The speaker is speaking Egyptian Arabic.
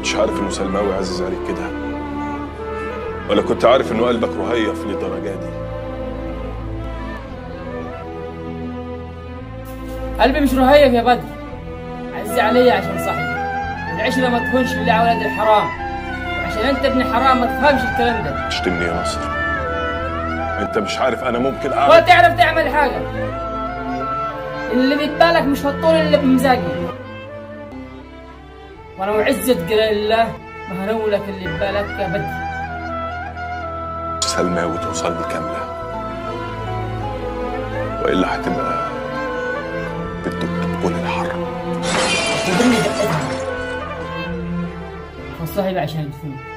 كنتش عارف انه سلماوي عزيز عليك كده ولا كنت عارف انه قلبك رهيف للدرجه دي قلبي مش رهيف يا بدر عزي عليا عشان صاحبي العشرة ما تكونش لله ولد الحرام وعشان انت ابن حرام ما تفهمش الكلام ده تشتمني يا نصر انت مش عارف انا ممكن ولا اعمل تعرف تعمل حاجة اللي بيتبالك مش هتطول الا بمزاجي وانا وعزة جلال الله ما هنولك اللي ببالك يا بدر سلماوي توصل لي كامله والا هتبقى بدك تدخل الحرب وضمني دقتها وصاحبي عشان يدفني